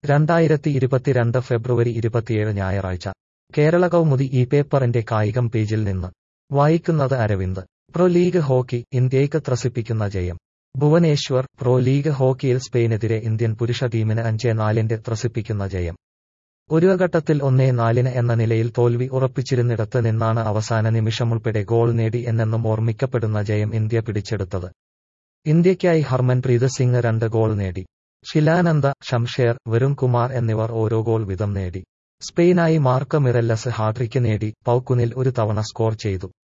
രണ്ടായിരത്തി ഇരുപത്തിരണ്ട് ഫെബ്രുവരി ഇരുപത്തിയേഴ് ഞായറാഴ്ച കേരള കൗമുദി ഈ പേപ്പറിന്റെ കായികം പേജിൽ നിന്ന് വായിക്കുന്നത് അരവിന്ദ് പ്രോ ലീഗ് ഹോക്കി ഇന്ത്യയ്ക്ക് ത്രസിപ്പിക്കുന്ന ജയം ഭുവനേശ്വർ പ്രോ ലീഗ് ഹോക്കിയിൽ സ്പെയിനെതിരെ ഇന്ത്യൻ പുരുഷ ടീമിന് അഞ്ചേ നാലിന്റെ ത്രസിപ്പിക്കുന്ന ജയം ഒരു ഘട്ടത്തിൽ ഒന്നേ നാലിന് എന്ന നിലയിൽ തോൽവി ഉറപ്പിച്ചിരുന്നിടത്ത് നിന്നാണ് അവസാന നിമിഷമുൾപ്പെടെ ഗോൾ നേടി എന്നെന്നും ഓർമ്മിക്കപ്പെടുന്ന ജയം ഇന്ത്യ പിടിച്ചെടുത്തത് ഇന്ത്യയ്ക്കായി ഹർമൻപ്രീത് സിംഗ് രണ്ട് ഗോൾ നേടി ഷിലാനന്ദ ഷംഷേർ വരുൺ കുമാർ എന്നിവർ ഓരോ ഗോൾ വീതം നേടി സ്പെയിനായി മാർക്ക് മിറല്ലസ് ഹാട്രിക്ക് നേടി പൌക്കുനിൽ ഒരു തവണ സ്കോർ ചെയ്തു